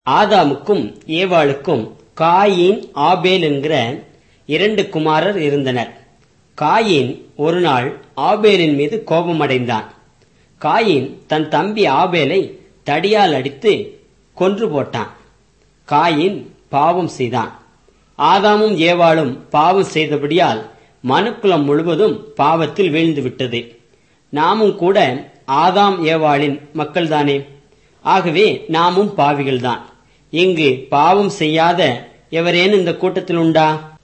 ஆதாமுக்கும் ஏவாளுக்கும் காயீன் ஆபேல் என்கிற இரண்டு குமாரர் இருந்தனர் காயீன் ஒருநாள் ஆபேலின் மீது கோபமடைந்தான் காயீன் தன் தம்பி ஆபேலை தடியால் அடித்து கொன்று போட்டான் காயீன் பாவம் செய்தான் ஆதாமும் ஏவாளும் பாவம் செய்தபடியால் மனுக்குலம் முழுவதும் பாவத்தில் வீழ்ந்து விட்டது நாமும் கூட ஆதாம் ஏவாளின் மக்கள்தானே ஆகவே நாமும் பாவிகள்தான் இங்கு பாவம் செய்யாத எவரேனும் இந்த கூட்டத்தில் உண்டா